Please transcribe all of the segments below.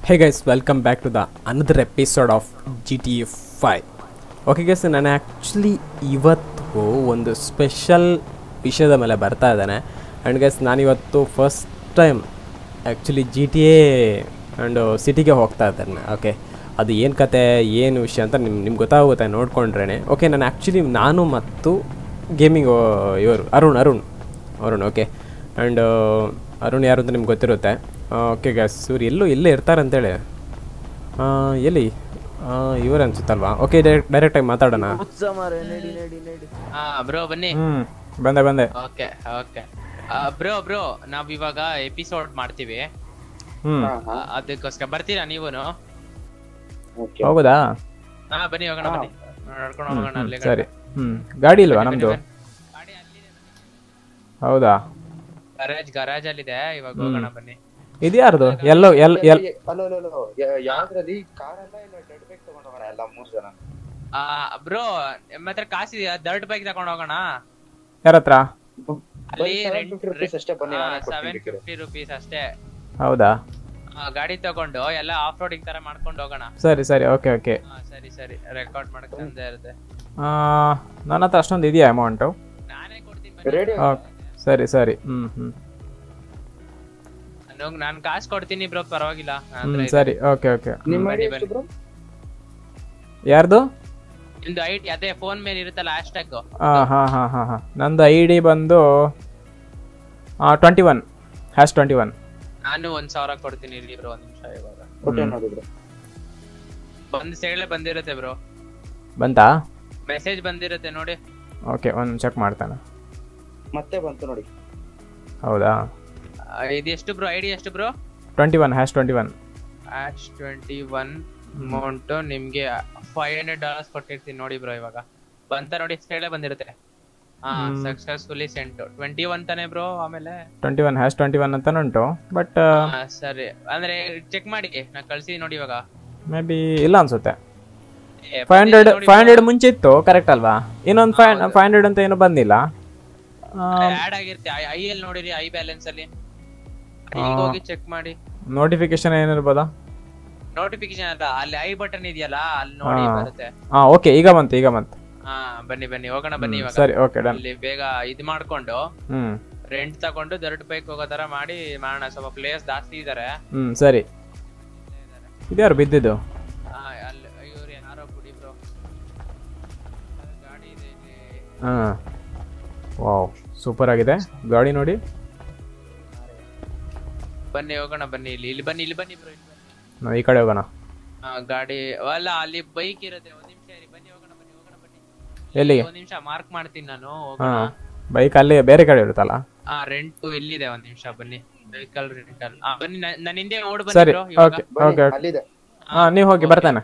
Hey guys welcome back to the another episode of G T A five okay guys ನಾನು actually ಇವತ್ತು ಒಂದು special ವಿಷಯದ ಮೇಲೆ ಬರ್ತಾ ಇದ್ದಾನೆ ಆ್ಯಂಡ್ ಗೈಸ್ ನಾನಿವತ್ತು first time actually G T A and ಸಿಟಿಗೆ ಹೋಗ್ತಾ ಇದ್ದೇನೆ ಓಕೆ ಅದು ಏನು ಕತೆ ಏನು ವಿಷಯ ಅಂತ ನಿಮ್ಗೆ ನಿಮ್ಗೆ ಗೊತ್ತಾಗುತ್ತೆ ನೋಡ್ಕೊಂಡ್ರೇ ಓಕೆ ನಾನು ಆ್ಯಕ್ಚುಲಿ ನಾನು ಮತ್ತು ಗೇಮಿಂಗ್ ಇವರು ಅರುಣ್ ಅರುಣ್ ಅರುಣ್ ಓಕೆ ಆ್ಯಂಡ್ ಅರುಣ್ ಯಾರು ಅಂತ ನಿಮ್ಗೆ ಗೊತ್ತಿರುತ್ತೆ ಓಕೆ ಗ್ಯಾಸ್ ಇವ್ರು ಎಲ್ಲೂ ಇಲ್ಲೇ ಇರ್ತಾರೆ ಅಂತೇಳಿ ಆ, ಎಲ್ಲಿ ಇವರು ಅನ್ಸುತ್ತಲ್ವಾ ಓಕೆ ಡೈರೆಕ್ಟ್ ಡೈರೆಕ್ಟಾಗಿ ಮಾತಾಡೋಣ ಹಾ ಬ್ರೋ ಬನ್ನಿ ಹ್ಞೂ ಬಂದೆ ಬಂದೆ ಓಕೆ ಓಕೆ ಬ್ರೋ ಬ್ರೋ ನಾವ್ ಇವಾಗ ಎಪಿಸೋಡ್ ಮಾಡ್ತೀವಿ ಹ್ಞೂ ಆ, ಅದಕ್ಕೋಸ್ಕರ ಬರ್ತೀರಾ ನೀವುನು ಹೌದಾ ಹಾ ಬನ್ನಿ ಹೋಗೋಣ ಬನ್ನಿ ನಡ್ಕೊಂಡು ಹೋಗೋಣ ಅಲ್ಲಿ ಸರಿ ಹ್ಞೂ ಗಾಡಿ ಇಲ್ವಾ ನಮ್ಮದು ಗಾಡಿ ಅಲ್ಲಿದೆ ಹೌದಾ ಗರಾಜ್ ಗರಾಜ್ ಅಲ್ಲಿದೆ ಇವಾಗ ಹೋಗೋಣ ಬನ್ನಿ ಇದು ಯಾರ್ದು ಎಲ್ಲೋ ಎಲ್ ಎಲ್ ಅಲ್ಲೋ ಅಲ್ಲೋ ಅಲ್ಲೋ ಯಾವ್ದ್ರಲ್ಲಿ ಕಾರ್ ಅಲ್ಲ ಇಲ್ಲ ಡೆಡ್ ಬೈಕ್ ತಗೊಂಡ್ ಹೋಗೋಣ ಎಲ್ಲ ಮೂರ್ ಜನ ಆ ಬ್ರೋ ನಿಮ್ಮ ಹತ್ರ ಕಾಸಿದೆಯಾ ದರ್ಡ್ ಬೈಕ್ ತಗೊಂಡ್ ಹೋಗೋಣ ಯಾರ ಹತ್ರ ಅಲ್ಲಿ ಸೆವೆನ್ ಫಿಫ್ಟಿ ರುಪೀಸ್ ಅಷ್ಟೇ ಬನ್ನಿ ನಾನೇ ಸೆವೆನ್ ಕೊಡ್ತೀನಿ ಬೇಕಿದ್ರೆ. ಫಿಫ್ಟಿ ರುಪೀಸ್ ಅಷ್ಟೇ ಹೌದಾ ಆ, ಗಾಡಿ ತಗೊಂಡು ಎಲ್ಲ ಆಫ್ ರೋಡಿಂಗ್ ತರ ಮಾಡ್ಕೊಂಡು ಹೋಗೋಣ ಸರಿ ಸರಿ ಓಕೆ ಓಕೆ ಹಾ ಸರಿ ಸರಿ ರೆಕಾರ್ಡ್ ಮಾಡಕ್ ತಂದೆ ಇರುತ್ತೆ ನನ್ನ ಹತ್ರ ಅಷ್ಟೊಂದು ಇದೆಯಾ ಅಮೌಂಟು ನಾನೇ ಕೊಡ್ತೀನಿ ಬನ್ನಿ. ರೇಡಿಯೋ ಓಕೆ ಸರಿ ಸರಿ ಹ್ಞೂ ಹ್ಞೂ ನಾನು ನಾನ್ ಕಾಸು ಕೊಡ್ತೀನಿ ಬ್ರೋ ಪರವಾಗಿಲ್ಲ ನನ್ ಹತ್ರ ಹ್ಞೂ ಇದೆ. ಸರಿ ಓಕೆ ಓಕೆ ನಿಮ್ಮ ಬನ್ನಿ, ಐಡಿ ಎಷ್ಟು ಬ್ರೋ ಯಾರ್ದು ನಿಮ್ದು ಐ ಡಿ ಅದೇ ಫೋನ್ ಮೇಲೆ ಇರುತ್ತಲ್ಲ ಹ್ಯಾಶ್ ಟ್ಯಾಗ್ ಹಾಂ ಹಾಂ ಹಾಂ ಹಾಂ ಹಾಂ ನಂದು ಐ ಡಿ ಬಂದು twenty one hash twenty one ನಾನು ಒಂದ್ ಸಾವಿರ ಕೊಡ್ತೀನಿ ಇಲ್ಲಿ ಬ್ರೋ ಒಂದ್ ನಿಮಿಷ ಇವಾಗ ಕೊಟ್ಟೆ ನೋಡಿದ್ರು ಬಂದ್ ಸೇಳೆ ಬಂದಿರುತ್ತೆ ಬ್ರೋ ಬಂತಾ ಮೆಸೇಜ್ ಬಂದಿರುತ್ತೆ ನೋಡಿ ಓಕೆ ಒಂದು ಚೆಕ್ ಮಾಡ್ತಾನೆ ಮತ್ತೆ ಬಂತು ನೋಡಿ ಹೌದಾ ಆ, ಇದು ಎಷ್ಟು ಬ್ರೋ ಐ ಡಿ ಎಷ್ಟು bro twenty one hash twenty one hash twenty one amount ನಿಮ್ಗೆ ಫೈವ್ ಹಂಡ್ರೆಡ್ ಡಾಲರ್ಸ್ ಕೊಟ್ಟಿರ್ತೀನಿ ನೋಡಿ ಬ್ರೋ ಇವಾಗ ಬಂತ ನೋಡಿ ಸೇಳೆ ಬಂದಿರುತ್ತೆ ಹಾ ಸಕ್ಸಸ್ಫುಲಿ ಸೆಂಟ್ ಟ್ವೆಂಟಿ ಒನ್ ತಾನೆ ಬ್ರೋ ಆಮೇಲೆ twenty one hash twenty one ಅಂತಾನೆ ಉಂಟು ಬಟ್ ಹಾ, ಸರಿ ಅಂದ್ರೆ ಚೆಕ್ ಮಾಡಿ ನಾ ಕಳ್ಸಿ ನೋಡಿ ಇವಾಗ ಮೇ ಬಿ ಇಲ್ಲ ಅನ್ಸುತ್ತೆ ಏ, ಫೈವ್ ಹಂಡ್ರೆಡ್ ಬಂದಿದೆ ನೋಡಿ ಫೈವ್ ಹಂಡ್ರೆಡ್ ಮುಂಚೆ ಇತ್ತು ಕರೆಕ್ಟ್ ಅಲ್ವಾ ಇನ್ನೊಂದು ಫೈವ್ ಫೈವ್ ಹಂಡ್ರೆಡ್ ಅಂತ ಏನು ಬಂದಿಲ್ಲ ಆಡ್ ಆಗಿರುತ್ತೆ ಐ ಎಲ್ ನೋಡಿರಿ ಐ ಬ್ಯಾಲೆನ್ಸ್ ಅಲ್ಲಿ ಈಗ ಹೋಗಿ ಚೆಕ್ ಮಾಡಿ ನೋಟಿಫಿಕೇಶನ್ ಏನಿರ್ಬೋದಾ ನೋಟಿಫಿಕೇಶನ್ ಅಲ್ಲ ಅಲ್ಲಿ ಐ ಬಟನ್ ಇದೆಯಲ್ಲ ಅಲ್ಲಿ ನೋಡಿ ಹಾ. ಬರುತ್ತೆ ಹಾಂ ಓಕೆ ಈಗ ಬಂತು ಈಗ ಬಂತು ಹಾ ಬನ್ನಿ ಬನ್ನಿ ಹೋಗೋಣ ಬನ್ನಿ ಇವಾಗ ಸರಿ ಓಕೆ ಡನ್ ಅಲ್ಲಿ ಬೇಗ ಇದ್ ಮಾಡ್ಕೊಂಡು ಹ್ಞೂ ರೆಂಟ್ ತಗೊಂಡು ದರ್ಡ್ ಬೈಕ್ ಹೋಗೋ ತರ ಮಾಡಿ ಮಾಡೋಣ ಸ್ವಲ್ಪ ಪ್ಲೇಸ್ ಜಾಸ್ತಿ ಇದಾರೆ ಹ್ಞೂ ಸರಿ ಇದ್ಯಾರು ಬಿದ್ದಿದ್ದು ಆ, ಅಲ್ಲಿ ಇವ್ರು ಯಾರೋ ಕುಡಿ ಬ್ರೋ ಗಾಡಿ ಇದೆ ಇಲ್ಲಿ ಹಾಂ ವಾವ್ ಸೂಪರ್ ಆಗಿದೆ ಗಾಡಿ ನೋಡಿ ಬನ್ನಿ ಹೋಗೋಣ ಬನ್ನಿ ಇಲ್ಲಿ ಇಲ್ಲಿ ಬನ್ನಿ ಇಲ್ಲಿ ಬನ್ನಿ ಬ್ರೋ ಇಲ್ಲಿ ಬನ್ನಿ ನಾವು ಈ ಕಡೆ ಹೋಗೋಣ ಆ, ಗಾಡಿ ಅಲ್ಲ ಅಲ್ಲಿ ಬೈಕ್ ಇರುತ್ತೆ ಒಂದ್ ನಿಮಿಷ ಇರಿ ಬನ್ನಿ ಹೋಗೋಣ ಬನ್ನಿ ಹೋಗೋಣ ಬನ್ನಿ ಎಲ್ಲಿಗೆ ಒಂದ್ ನಿಮಿಷ ಮಾರ್ಕ್ ಮಾಡ್ತೀನಿ ನಾನು ಹೋಗೋಣ ಹಾಂ ಬೈಕ್ ಅಲ್ಲಿ ಬೇರೆ ಕಡೆ ಇರುತ್ತಲ್ಲ ಆ ರೆಂಟ್ ಎಲ್ಲಿದೆ ಒಂದ್ ನಿಮಿಷ ಬನ್ನಿ ವೆಹಿಕಲ್ ರೆಂಟಲ್ ಆ ಬನ್ನಿ ನ- ನನ್ನ ಹಿಂದೆ ಓಡ್ ಸರಿ ಬನ್ನಿ bro, ಇವಾಗ ಓಕೆ ಬನ್ನಿ, ಓಕೆ ಓಕೆ ಅಲ್ಲಿದೆ ಹಾಂ ನೀವು ಹೋಗಿ ಬರ್ತಾನೆ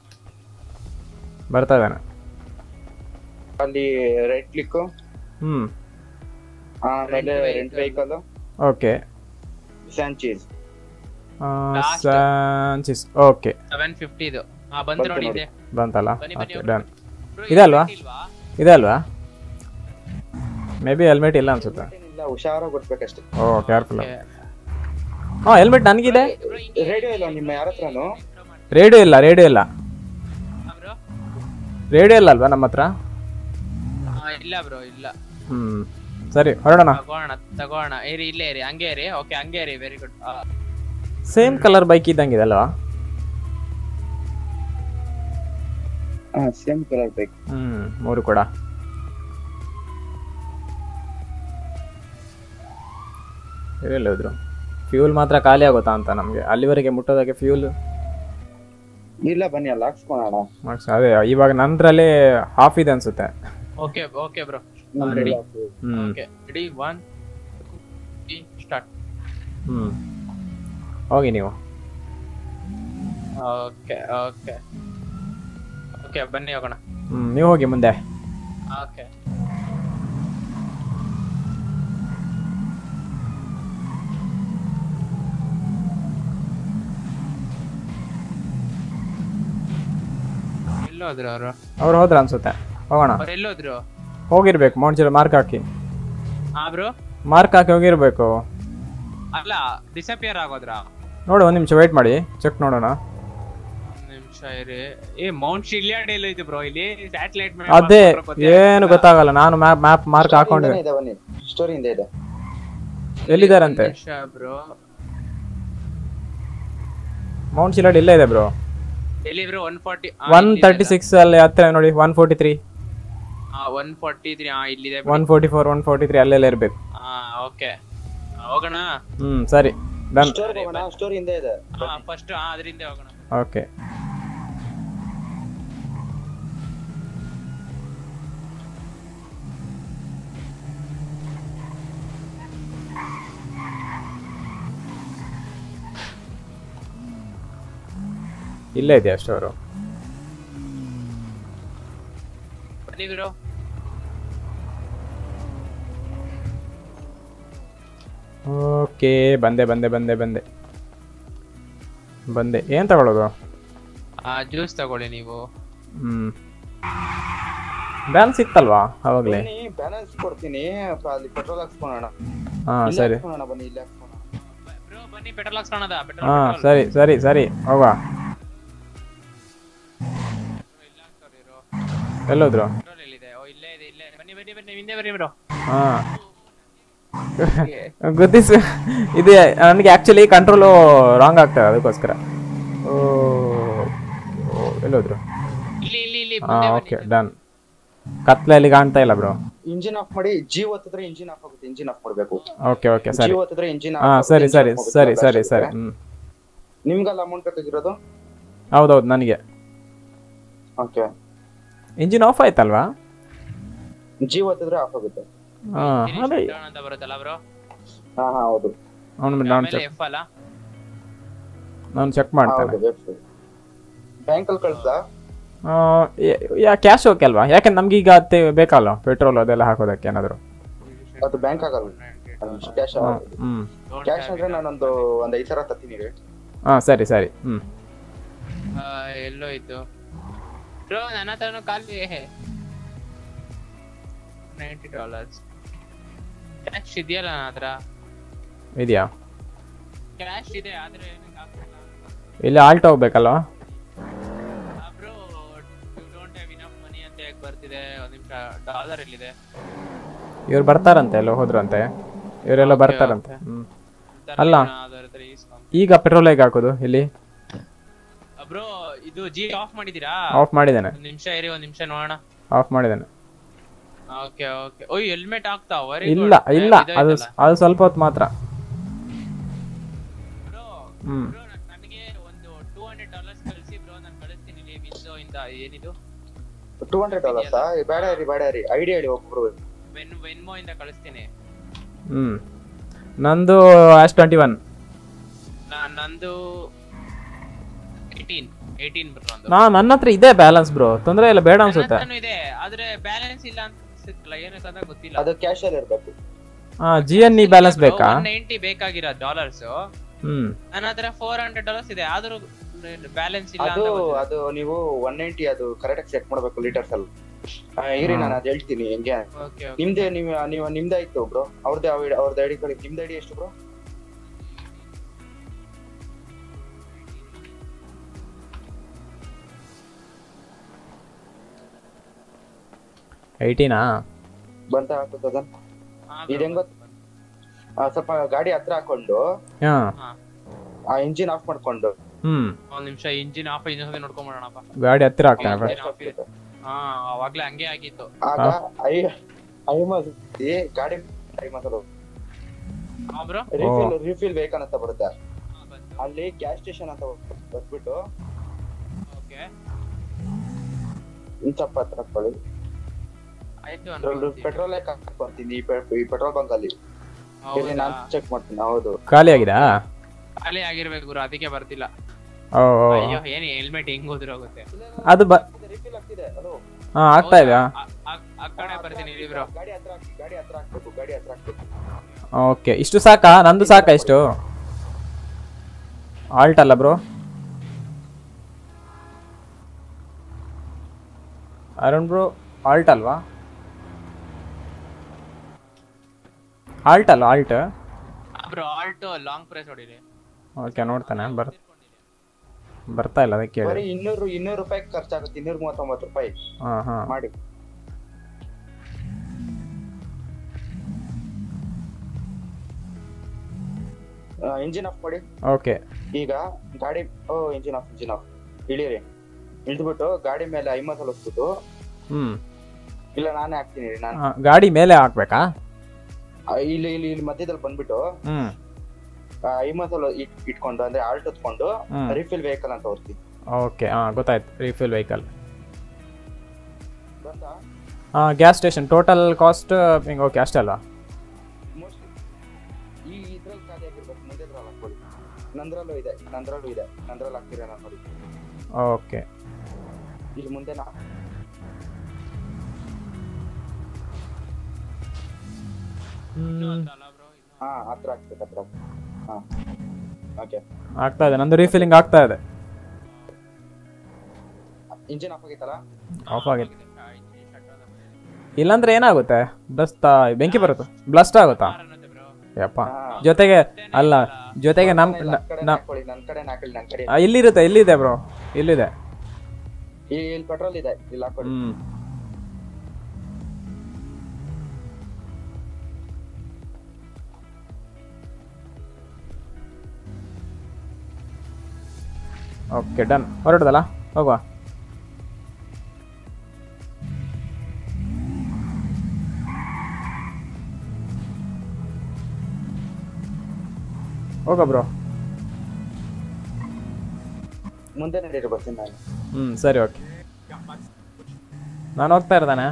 ಬರ್ತಾ ಇದ್ದಾನೆ ಅಲ್ಲಿ ರೈಟ್ ಕ್ಲಿಕ್ ಹ್ಞೂ ಆಮೇಲೆ Rent rent vehicle okay Sanchez Last. Sanchez okay seven fifty ಇದು ಆ ಬಂತು ಬಂತು ನೋಡಿ ನೋಡಿ. ಇದೆ ಬಂತಲ್ಲ ಬನ್ನಿ ಬನ್ನಿ ಓಕೆ ಡನ್ Bro, ಇದೆ ಅಲ್ವಾ? helmet ಇಲ್ವಾ? ಇದೆ ಅಲ್ವಾ ಮೇ ಬಿ ಹೆಲ್ಮೆಟ್ ಇಲ್ಲ ಅನ್ಸುತ್ತೆ ಇಲ್ಲ ಹುಷಾರಾಗಿ ಕೊಡ್ಬೇಕಷ್ಟೇ ಓ ಕೇರ್ಫುಲ್ Okay. ಹಾಂ ಹೆಲ್ಮೆಟ್ ನನಗಿದೆ Bro, ಹಿಂಗೆ ರೇಡಿಯೋ ಇಲ್ಲ ನಿಮ್ಮ ಯಾರ ಹತ್ರನು intro ಮಾಡಿ. ರೇಡಿಯೋ ಇಲ್ಲ ರೇಡಿಯೋ ಇಲ್ಲ ಆ, bro? ರೇಡಿಯೋ ಇಲ್ಲ ಅಲ್ವಾ ನಮ್ಮ ಹತ್ರ ಆ, ಇಲ್ಲ ಬ್ರೋ ಇಲ್ಲ ಹ್ಞೂ ಸರಿ ಹೊರಡೋಣ ತಗೋಣ ತಗೋಣ ಇರಿ ಇಲ್ಲೇ ಇರಿ ಹಂಗೆ ಇರಿ ಓಕೆ ಹಂಗೆ ಇರಿ very good same colour bike ಇದ್ದಂಗಿದೆ ಅಲ್ವಾ ಹಾ ಸೇಮ್ ಕಲರ್ ಬೈಕ್ ಹ್ಞೂ ಮೂರು ಕೂಡ ಇವೆಲ್ಲ ಹೋದ್ರು ಫ್ಯೂಲ್ ಮಾತ್ರ ಖಾಲಿ ಆಗುತ್ತಾ ಅಂತ ನಮಗೆ ಅಲ್ಲಿವರೆಗೆ ಮುಟ್ಟೋದಕ್ಕೆ ಫ್ಯೂಲ್ ಇಲ್ಲ ಬನ್ನಿ ಅಲ್ಲಿ ಹಾಕ್ಸ್ಕೊಳೋಣ ಮಾರ್ಕ್ಸ್ ಅದೇ ಇವಾಗ ನಂದ್ರಲ್ಲಿ ಹಾಫ್ ಇದೆ ಅನ್ಸುತ್ತೆ ಓಕೆ ಓಕೆ ಬ್ರೋ ನಮ್ದು ready. ಇಲ್ಲ. ಹ್ಞೂ ಓಕೆ ರೆಡಿ ಒನ್ ಸ್ಟಾರ್ಟ್ ಹ್ಞೂ ಹೋಗಿ ನೀವು ಓಕೆ ಓಕೆ ಓಕೆ ಬನ್ನಿ ಹೋಗೋಣ ಹ್ಞೂ ನೀವು ಹೋಗಿ ಮುಂದೆ ಓಕೆ ಎಲ್ಲೋದ್ರು ಅವರು ಅವ್ರು ಹೋದ್ರ ಅನ್ಸುತ್ತೆ ಹೋಗೋಣ ಅವ್ರು ಎಲ್ಲೋದ್ರು ಹೋಗಿರ್ಬೇಕು ಮೌಂಟ್ ಮಾರ್ಕ್ ಹಾಕಿ ಹಾ ಬ್ರೋ ಮಾರ್ಕ್ ಹಾಕಿ ಹೋಗಿರ್ಬೇಕು ಅಲ್ಲ ಡಿಸಪಿಯರ್ ಆಗೋದ್ರ ನೋಡಿ ಒಂದು ನಿಮಿಷ ವೆಯ್ಟ್ ಮಾಡಿ ಚೆಕ್ ನೋಡೋಣ ಒಂದ್ ನಿಮಿಷ ಇರಿ ಏ ಮೌಂಟ್ ಶಿಲಿಯಾಡ್ ಎಲ್ಲ ಐತೆ ಬ್ರೋ ಇಲ್ಲಿ ಸ್ಯಾಟಲೈಟ್ ಅದೇ ಏನು ಗೊತ್ತಾಗಲ್ಲ ನಾನು ಮ್ಯಾಪ್ ಮ್ಯಾಪ್ ಮಾರ್ಕ್ ಹಾಕೊಂಡಿದ್ದೆ ಇದೆ ಬನ್ನಿ ಸ್ಟೋರಿಯಿಂದ ಇದೆ ಎಲ್ಲಿದ್ದಾರಂತೆ ಬ್ರೋ ಮೌಂಟ್ ಶಿಲಾಡ್ ಇಲ್ಲೇ ಇದೆ ಬ್ರೋ ಎಲ್ಲಿ bro one forty one thirty six ಅಲ್ಲಿ ಹತ್ತಿರ ನೋಡಿ one forty three one forty three ಹಾ ಇಲ್ಲಿದೆ one forty four one forty three ಅಲ್ಲೆಲ್ಲ ಇರಬೇಕು ಹಾ ಓಕೆ ಹೋಗೋಣ ಹ್ಮ್ ಸರಿ ಡನ್ ಸ್ಟೋರಿ ಹೋಗೋಣ ಸ್ಟೋರಿಯಿಂದ ಇದೆ ಹಾ ಫಸ್ಟ್ ಹಾ ಅದರಿಂದ ಹೋಗೋಣ ಓಕೆ ಇಲ್ಲೇ ಇದೆಯಾ ಸ್ಟೋರು ಬನ್ನಿ ಬ್ರೋ ಓಕೆ ಬಂದೆ ಬಂದೆ ಬಂದೆ ಬಂದೆ ಬಂದೆ ಏನು ತಗೊಳ್ಳೋದು ಆ ಜ್ಯೂಸ್ ತಗೊಳ್ಳಿ ನೀವು ಹ್ಮ್ ಬ್ಯಾನ್ ಸಿಕ್ತಲ್ವಾ ಅವಾಗಲೇ ಬನ್ನಿ ಬ್ಯಾಲೆನ್ಸ್ ಕೊಡ್ತೀನಿ ಪ- ಅಲ್ಲಿ ಪೆಟ್ರೋಲ್ ಹಾಕ್ಸ್ಕೊಳೋಣ ಹಾಂ ಇಲ್ಲೇ ಸರಿ ಹಾಕ್ಸ್ಕೊಳೋಣ ಬನ್ನಿ ಇಲ್ಲೇ ಹಾಕ್ಸ್ಕೊಳೋಣ ಬ್ರೋ ಬನ್ನಿ ಪೆಟ್ರೋಲ್ ಹಾಕ್ಸೋಣದ ಹಾಂ ಪೆಟ್ರೋಲ್ ಸರಿ ಸರಿ ಸರಿ ಹೋಗುವ ಎಲ್ಲೋದ್ರು ಪೆಟ್ರೋಲ್ ಎಲ್ಲಿದೆ ಓ ಇಲ್ಲೇ ಇದೆ ಇಲ್ಲೇ ಇದೆ. ಬನ್ನಿ ಬನ್ನಿ ಬನ್ನಿ ಹಿಂದೆ ಬನ್ನಿ ಬ್ರೋ ಹಾಂ ಗೊತ್ತಿಸ್ ಇದು ನನಗೆ ಆ್ಯಕ್ಚುಲಿ ಕಂಟ್ರೋಲು ರಾಂಗ್ ಆಗ್ತದೆ ಅದಕ್ಕೋಸ್ಕರ ಓ ಓ, ಎಲ್ಲೋದ್ರು ಇಲ್ಲಿ ಇಲ್ಲಿ ಇಲ್ಲಿ ಹಾಂ ಮುಂದೆ ಓಕೆ ಡನ್ ಕತ್ಲಲ್ಲಿ ಕಾಣ್ತಾ ಇಲ್ಲ ಬ್ರೋ ಇಂಜಿನ್ ಆಫ್ ಮಾಡಿ ಜಿ ಒತ್ತಿದ್ರೆ ಇಂಜಿನ್ ಆಫ್ ಆಗುತ್ತೆ ಇಂಜಿನ್ ಆಫ್ ಮಾಡಬೇಕು ಓಕೆ ಓಕೆ ಜಿ ಸರಿ ಒತ್ತಿದ್ರೆ ಇಂಜಿನ್ ಹಾಂ ಸರಿ ಸರಿ ಸರಿ ಸರಿ ಸರಿ ಹ್ಞೂ ನಿಮ್ಗಲ್ಲ ಅಮೌಂಟ್ ಬೇಕಾಗಿರೋದು ಹೌದೌದು ನನಗೆ ಓಕೆ ಇಂಜಿನ್ ಆಫ್ ಆಯ್ತಲ್ವಾ ಜಿ ಒತ್ತಿದ್ರೆ ಆಫ್ ಆಗುತ್ತೆ ಹಾಂ ಅದೇ down ಅಂತ ಬರುತ್ತಲ್ಲ ಬ್ರೋ ಹಾ ಹಾ ಹೌದು ಅವ್ನು ನಾನು ಆಮೇಲೆ ಚೆಕ್ ಎಫ್ ಅಲ್ಲ ನಾನು ಚೆಕ್ ಮಾಡ್ತೇನೆ ಹೌದು ವೆಬ್ಸೈಟ್ ಬ್ಯಾಂಕಲ್ಲಿ ಕಳ್ಸಾ ಆ, ಯಾ- ಯಾ ಕ್ಯಾಶ್ ಓಕೆ ಅಲ್ವಾ ಯಾಕಂದ್ರೆ ನಮ್ಗೆ ಈಗ ಅತ್ತೆ ಬೇಕಲ್ಲ ಪೆಟ್ರೋಲ್ ಅದೆಲ್ಲ ಹಾಕೋದಕ್ಕೆ ಏನಾದರೂ ಅದು ಬ್ಯಾಂಕ್ ಆಗಲ್ಲ ಕ್ಯಾಶ್ ಹ್ಞೂ ಕ್ಯಾಶ್ ಅಂದ್ರೆ ನಾನೊಂದು ಒಂದ್ ಐದ್ ಸಾವಿರ ತತ್ತೀನಿ ರೀ ಹಾಂ ಸರಿ ಸರಿ ಹ್ಞೂ ಆ, ಎಲ್ಲೋ ಇತ್ತು ಬ್ರೋ ನನ್ನ ಹತ್ರನೂ ಖಾಲಿ ನೈಂಟಿ ಡಾಲರ್ಸ್ ಕ್ಯಾಶ್ ಇದೆಯಲ್ಲ ನನ್ನ ಹತ್ರ ಇದೆಯಾ ಕ್ಯಾಶ್ ಇದೆ ಆದ್ರೆ ನಂಗ್ ಆಗ್ತಿಲ್ಲ. ಇಲ್ಲಿ ಆಲ್ಟ್ ಹೋಗ್ಬೇಕಲ್ವಾ ಆ, bro you don't have enough money ಅಂತ ಹೇಗೆ ಬರ್ತಿದೆ ಒಂದ್ ನಿಮಿಷ ಡಾಲರ್ ಎಲ್ಲಿದೆ ಇವ್ರು ಬರ್ತಾರಂತೆ ಎಲ್ಲ ಹೋದ್ರಂತೆ ಇವರೆಲ್ಲ Okay, ಬರ್ತಾರಂತೆ ಹ್ಞೂ ತರ್ಲಿ ಅಲ್ಲ. ನಾ ಅದರ ಹತ್ರ ಇಸ್ಕೊಂಡ್- ಈಗ ಪೆಟ್ರೋಲ್ ಹೇಗೆ ಹಾಕೋದು ಇಲ್ಲಿ ಆ, ಬ್ರೋ ಇದು ಜಿ ಆಫ್ ಮಾಡಿದೀರಾ ಆಫ್ ಮಾಡಿದ್ದೇನೆ ಒಂದ್ ನಿಮಿಷ ಇರಿ ಒಂದ್ ನಿಮಿಷ ನೋಡೋಣ ಆಫ್ ಮಾಡಿದ್ದೇನೆ ಓಕೆ ಓಕೆ ಓಯ್ ಹೆಲ್ಮೆಟ್ ಹಾಕ್ತಾ ವೆರಿ ಇಲ್ಲ ಇಲ್ಲ ಅದು ಅದು ಸ್ವಲ್ಪ ಹೊತ್ತು ಮಾತ್ರ ಬ್ರೋ ಹ್ಞೂ ಬ್ರೋ ನನಗೆ ಒಂದು ಟೂ ಹಂಡ್ರೆಡ್ ಡಾಲರ್ಸ್ ಕಳಿಸಿ ಬ್ರೋ ನಾನು ಕಳಿಸ್ತೀನಿ ಇಲ್ಲಿ ವಿನ್ಸೋ ಇಂದ ಏನಿದು ಟೂ ಹಂಡ್ರೆಡ್ ಡಾಲರ್ಸಾ ಬೇಡ ರೀ ಬೇಡ ರೀ ಐಡಿ ಹೇಳಿ ಒಬ್ಬರು ವೆನ್ ವೆನ್ಮೋ ಇಂದ ಕಳಿಸ್ತೀನಿ ಹ್ಞೂ ನಂದು ಆಸ್ ಟ್ವೆಂಟಿ ಒನ್ ನಾ- ನಂದು ಏಯ್ಟೀನ್ ಏಯ್ಟೀನ್ ಬ್ರೋ ನಂದು ನಾ ನನ್ನ ಹತ್ರ ಇದೆ ಬ್ಯಾಲೆನ್ಸ್ ಬ್ರೋ ತೊಂದರೆ ಇಲ್ಲ ಬೇಡ ಅನ್ಸುತ್ತೆ ನನ್ನತ್ರನೂ ಇದೆ ಆದ್ರೆ ಬ್ಯಾಲೆನ್ಸ್ ಇಲ್ಲ ಅಂತ ಅನ್ಸುತ್ತಲ್ಲ ಏನಕ್ಕೆ ಅಂತ ಗೊತ್ತಿಲ್ಲ ಅದು ಕ್ಯಾಶ್ ಅಲ್ಲಿ ಇರ್ಬೇಕು ಹಾಂ ಜಿ ಎನ್ ಇ ಬ್ಯಾಲೆನ್ಸ್ ಬೇಕಾ ನೈಂಟಿ ಬೇಕಾಗಿರೋ ಡಾಲರ್ಸ್ ಹ್ಞೂ ನನ್ನ ಹತ್ರ ಫೋರ್ ಹಂಡ್ರೆಡ್ ಡಾಲರ್ಸ್ ಇದೆ ಆದ್ರೂ ಬ್ಯಾಲೆನ್ಸ್ ಇಲ್ಲ ಅದು ಅಂತ ಗೊತ್ತಿಲ್ಲ. ಅದು ನೀವು ಒನ್ ನೈಂಟಿ ಅದು ಕರೆಕ್ಟ್ ಆಗಿ ಸೆಟ್ ಮಾಡ್ಬೇಕು ಲೀಟರ್ಸ್ ಅಲ್ಲಿ ಆ, ಇರಿ ನಾನು ಅದ್ ಹೇಳ್ತೀನಿ ಹೆಂಗೆ Okay, okay. ನಿಮ್ದೇ ನೀವು ನೀವು ನಿಮ್ದೇ ಆಯ್ತು ಬ್ರೋ ಅವ್ರದ್ದೇ ಅವ್ರದ್ದು ಐಡಿ ಕಳಿ ನಿಮ್ದು ಐಡಿ ಎಷ್ಟು ಬ್ರೋ ಏಯ್ಟೀನಾ ಬಂತ ಹಾಕುತ್ತದ ಹಾ, ಇದು ಹೆಂಗ್ ಗೊತ್ತ ಸ್ವಲ್ಪ ಗಾಡಿ ಹತ್ರ ಹಾಕೊಂಡು ಹಾಂ ಹಾ. ಆ ಇಂಜಿನ್ ಆಫ್ ಮಾಡ್ಕೊಂಡು ಹ್ಞೂ ಒಂದ್ ನಿಮಿಷ ಇಂಜಿನ್ ಆಫ್ ಇನ್ನೊಂದ್ಸತಿ ನೋಡ್ಕೊಂಡ್ಬಿಡೋಣಪ್ಪ ಗಾಡಿ ಹತ್ತಿರ ಹಾಕ್ತಾನೆ engine off ಇದೆ. ಹಾ ಅವಾಗ್ಲೇ ಹಂಗೆ ಆಗಿತ್ತು ಆಗ ಐ ಐಮಸ್ ಗಾಡಿ ಐಮಸ್ ಹಾ ಬ್ರೋ ರಿಫಿಲ್ ರಿಫಿಲ್ ಬೇಕಂತ ಬರುತ್ತೆ ಅಲ್ಲಿ ಗ್ಯಾಸ್ ಸ್ಟೇಷನ್ ಅಂತ ಬರ್ಬಿಟ್ಟು ಓಕೆ ಇನ್ ಸ್ವಲ್ಪ ಹತ್ರ ಹಾಕೊಳ್ಳಿ ಆಯ್ತು ಪೆಟ್ರೋಲ್ ಹಾಕೊಂತೀನಿ ಈ ಪೆಟ್ರೋಲ್ ಬಂಕ್ ಅಲ್ಲಿ ಇಲ್ಲಿ ನಾನು ಚೆಕ್ ಮಾಡ್ತೀನಿ ಹೌದು ಖಾಲಿ ಆಗಿದಾ ಖಾಲಿ ಆಗಿರ್ಬೇಕು ಗುರು ಅದಕ್ಕೆ ಬರ್ತಿಲ್ಲ ಓ ಓ ಅಯ್ಯೋ ಏನ್ ಹೆಲ್ಮೆಟ್ ಹೆಂಗ್ ಹೋದ್ರು ಹೋಗುತ್ತೆ ಅದು ಬ ರಿಫಿಲ್ ಆಗ್ತಿದೆ ಹಲೋ ಹಾಂ ಆಗ್ತಾ ಇದೆಯಾ ಆ- ಆ- ಆ ಕಡೆ ಬರ್ತೀನಿ ಇರಿ ಬ್ರೋ ಗಾಡಿ ಹತ್ರ ಹಾಕಿ ಗಾಡಿ ಹತ್ರ ಹಾಕ್ಬೇಕು ಗಾಡಿ ಹತ್ರ ಹಾಕ್ಬೇಕು ಓಕೆ ಇಷ್ಟು ಸಾಕಾ ನಂದು ಸಾಕಾ ಇಷ್ಟು ಆಲ್ಟ್ ಅಲ್ಲ ಬ್ರೋ ಅರುಣ್ ಬ್ರೋ ಆಲ್ಟ್ ಅಲ್ವಾ ಆಲ್ಟ್ ಅಲ್ಲ alt bro alto long press ಹೊಡಿರಿ ಓಕೆ ನೋಡ್ತಾನೆ ಬರ್ ಬರ್ತಾ ಇಲ್ಲ ಅದಕ್ಕೆ ಬರೀ ಹೇಳಿ ಇನ್ನೂರು ಇನ್ನೂರು ರೂಪಾಯಿ ಖರ್ಚಾಗುತ್ತೆ ಇನ್ನೂರ ಮೂವತ್ತೊಂಬತ್ತು ರೂಪಾಯಿ ಹಾಂ ಹಾಂ ಮಾಡಿ ಇಂಜಿನ್ ಆಫ್ ಮಾಡಿ ಓಕೆ ಈಗ ಗಾಡಿ ಓ ಇಂಜಿನ್ ಆಫ್ ಇಂಜಿನ್ ಆಫ್ ಇಳಿರಿ ಇಳಿದ್ಬಿಟ್ಟು ಗಾಡಿ ಮೇಲೆ ಐಮತ್ ಹೊಲಿಸ್ಬಿಟ್ಟು ಹ್ಞೂ ಇಲ್ಲ ನಾನೇ ಹಾಕ್ತೀನಿ ಇರಿ, ನಾನು ಗಾಡಿ ಮೇಲೆ ಹಾಕ್ಬೇಕಾ ಆ, ಇಲ್ಲಿ ಇಲ್ಲಿ ಇಲ್ಲಿ ಮಧ್ಯದಲ್ಲಿ ಬಂದ್ಬಿಟ್ಟು ಹ್ಞೂ ಐಮತ್ ಇಟ್ ಇಟ್ಕೊಂಡು ಅಂದ್ರೆ ಆಲ್ಟ್ ಹೊತ್ಕೊಂಡು ಹ್ಮ್. ರಿಫಿಲ್ ವೆಹಿಕಲ್ ಅಂತ ಹೊರ್ತೀನಿ ಓಕೆ ಹಾಂ ಗೊತ್ತಾಯ್ತು ರೀಫಿಲ್ ವೆಹಿಕಲ್ ಗೊತ್ತಾ ಹಾಂ ಗ್ಯಾಸ್ ಸ್ಟೇಷನ್ ಟೋಟಲ್ ಕಾಸ್ಟ್ ಹಿಂಗೆ ಓಕೆ ಅಷ್ಟೇ ಅಲ್ವಾ ಮೋಸ್ಟ್ಲಿ ಈ ಇದ್ರಲ್ಲಿ ಖಾಲಿ ಆಗಿರ್ಬೇಕು ಮುಂದೆ ಇದ್ರಲ್ಲಿ ಹಾಕೊಳ್ಳಿ ನಂದ್ರಲ್ಲೂ ಇದೆ ನಂದ್ರಲ್ಲೂ ಇದೆ ನಂದ್ರಲ್ಲಿ ಹಾಕ್ತೀರ ನಾನು ನೋಡಿ ಓಕೆ ಇಲ್ಲಿ ಮುಂದೆ ನಾ ಇನ್ನೂ ಅಂತಲ್ಲ ಬ್ರೋ ಇನ್ನು ಹಾ ಹತ್ರ ಹಾಕ್ಬೇಕು ಹತ್ರ ಹಾ ಓಕೆ ಆಗ್ತಾ ಇದೆ ನಂದು ರೀಫಿಲಿಂಗ್ ಆಗ್ತಾ ಇದೆ ಇಂಜಿನ್ ಆಫ್ ಆಗಿತ್ತಲ್ಲ ಆಫ್ ಆಗಿದೆ ಆ, ಇಂಜಿನ್ shut ಆದ ಮೇಲೆ. ಇಲ್ಲಾಂದ್ರೆ ಏನಾಗುತ್ತೆ ಬ್ಲಸ್ಟ್ ಬೆಂಕಿ ಬರುತ್ತೆ ಬ್ಲಸ್ಟ್ ಆಗುತ್ತಾ ಕಾರ್ ಅನ್ನತ್ತೆ ಬ್ರೋ ಯಪ್ಪ ಹಾ. ಜೊತೆಗೆ ಅಲ್ಲ ಜೊತೆಗೆ ನಮ್ ಇಲ್ಲ, ನ- ಆ ಕಡೆ ನಮ್ ಹಾಕೊಳ್ಳಿ ನನ್ ಕಡೆ ಹಾಕೊಳ್ಳಿ ನನ್ ಕಡೆ ಆ, ಇಲ್ಲಿರುತ್ತೆ ಇಲ್ಲಿದೆ ಬ್ರೋ ಇಲ್ಲಿದೆ ಈ ಇಲ್ಲಿ ಪೆಟ್ರೋಲ್ ಇದೆ ಇಲ್ಲಿ ಹಾಕೊಳ್ಳಿ ಹ್ಮ್ ಓಕೆ ಡನ್ ಹೊರಡ್ದಲ್ಲ ಹೋಗುವ ಹೋಗ ಬ್ರೋ ಮುಂದೆ ನಡೀರಿ ಬರ್ತೀನಿ ನಾನು ಹ್ಮ್ ಸರಿ ಓಕೆ ನಾನು ಹೋಗ್ತಾ ಇರ್ತಾನೆ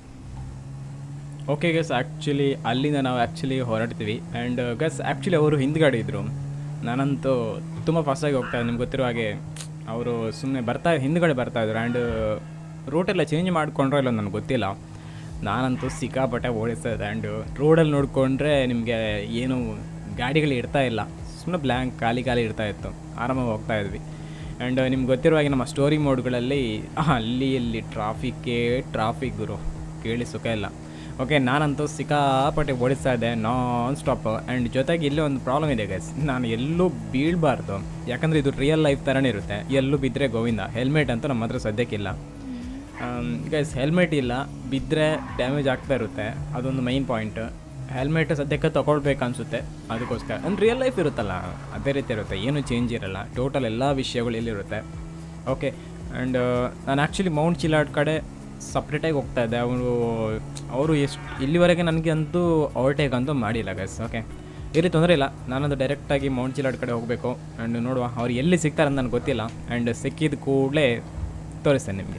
ಓಕೆ ಗಸ್ ಆ್ಯಕ್ಚುಲಿ ಅಲ್ಲಿಂದ ನಾವು ಆ್ಯಕ್ಚುಲಿ ಹೊರಡ್ತೀವಿ ಆ್ಯಂಡ್ ಗಸ್ ಆ್ಯಕ್ಚುಲಿ ಅವರು ಹಿಂದ್ಗಡೆ ಇದ್ದರು ನಾನಂತೂ ತುಂಬ ಫಾಸ್ಟಾಗಿ ಹೋಗ್ತಾ ನಿಮ್ಗೆ ಗೊತ್ತಿರೋ ಹಾಗೆ ಅವರು ಸುಮ್ಮನೆ ಬರ್ತಾ ಹಿಂದ್ಗಡೆ ಬರ್ತಾ ಇದ್ರು ಆ್ಯಂಡ್ ರೂಟೆಲ್ಲ ಚೇಂಜ್ ಮಾಡ್ಕೊಂಡ್ರೋ ಇಲ್ಲ ನನಗೆ ಗೊತ್ತಿಲ್ಲ ನಾನಂತೂ ಸಿಕ್ಕಾಪಟ್ಟೆ ಓಡಿಸ್ತಾ ಇದ್ದೆ ಆ್ಯಂಡ್ ರೋಡಲ್ಲಿ ನೋಡಿಕೊಂಡ್ರೆ ನಿಮಗೆ ಏನು ಗಾಡಿಗಳು ಇರ್ತಾ ಇಲ್ಲ ಸುಮ್ಮನೆ ಬ್ಲ್ಯಾಂಕ್ ಖಾಲಿ ಖಾಲಿ ಇರ್ತಾ ಇತ್ತು ಆರಾಮಾಗಿ ಹೋಗ್ತಾ ಇದ್ವಿ ಆ್ಯಂಡ್ ನಿಮ್ಗೆ ಗೊತ್ತಿರೋ ಹಾಗೆ ನಮ್ಮ ಸ್ಟೋರಿ ಮೋಡ್ಗಳಲ್ಲಿ ಅಲ್ಲಿ ಇಲ್ಲಿ ಟ್ರಾಫಿಕ್ಕೇ ಟ್ರಾಫಿಕ್ ಗುರು ಕೇಳಿ ಸುಖ ಇಲ್ಲ ಓಕೆ ನಾನಂತೂ ಸಿಕ್ಕಾಪಟ್ಟೆ ಓಡಿಸ್ತಾ ಇದ್ದೆ ನಾನ್ ಸ್ಟಾಪ್ ಆ್ಯಂಡ್ ಜೊತೆಗೆ ಇಲ್ಲೇ ಒಂದು ಪ್ರಾಬ್ಲಮ್ ಇದೆ ಗೈಸ್ ನಾನು ಎಲ್ಲೂ ಬೀಳಬಾರ್ದು ಯಾಕಂದರೆ ಇದು ರಿಯಲ್ ಲೈಫ್ ಥರನೇ ಇರುತ್ತೆ ಎಲ್ಲೂ ಬಿದ್ದರೆ ಗೋವಿಂದ ಹೆಲ್ಮೆಟ್ ಅಂತೂ ನಮ್ಮ ಹತ್ರ ಸದ್ಯಕ್ಕಿಲ್ಲ ಗೈಸ್ ಹೆಲ್ಮೆಟ್ ಇಲ್ಲ ಬಿದ್ದರೆ ಡ್ಯಾಮೇಜ್ ಆಗ್ತಾ ಇರುತ್ತೆ ಅದೊಂದು ಮೈನ್ ಪಾಯಿಂಟ್ ಹೆಲ್ಮೆಟ್ ಸದ್ಯಕ್ಕೆ ತೊಗೊಳ್ಬೇಕು ಅನಿಸುತ್ತೆ ಅದಕ್ಕೋಸ್ಕರ ಅಂದ್ರೆ ರಿಯಲ್ ಲೈಫ್ ಇರುತ್ತಲ್ಲ ಅದೇ ರೀತಿ ಇರುತ್ತೆ ಏನು ಚೇಂಜ್ ಇರಲ್ಲ ಟೋಟಲ್ ಎಲ್ಲ ವಿಷಯಗಳು ಇಲ್ಲಿರುತ್ತೆ ಓಕೆ ಆ್ಯಂಡ್ ನಾನು ಆ್ಯಕ್ಚುಲಿ ಮೌಂಟ್ ಚಿಲಾಡ್ ಕಡೆ ಸಪ್ರೇಟಾಗಿ ಹೋಗ್ತಾ ಇದ್ದೆ ಅವರು ಅವರು ಎಷ್ಟು ಇಲ್ಲಿವರೆಗೆ ನನಗೆ ಅಂತೂ ಓವರ್ಟೇಕ್ ಅಂತೂ ಮಾಡಿಲ್ಲ ಗೈಸ್ ಓಕೆ ಇಲ್ಲಿ ತೊಂದರೆ ಇಲ್ಲ ನಾನದು ಡೈರೆಕ್ಟಾಗಿ ಮೌಂಟ್ ಚಿಲಾಡ್ ಕಡೆ ಹೋಗಬೇಕು ಆ್ಯಂಡ್ ನೋಡುವ ಅವ್ರು ಎಲ್ಲಿ ಸಿಗ್ತಾರೆ ಅಂತ ನನಗೆ ಗೊತ್ತಿಲ್ಲ ಆ್ಯಂಡ್ ಸಿಕ್ಕಿದ ಕೂಡಲೇ ತೋರಿಸ್ತೇನೆ ನಿಮಗೆ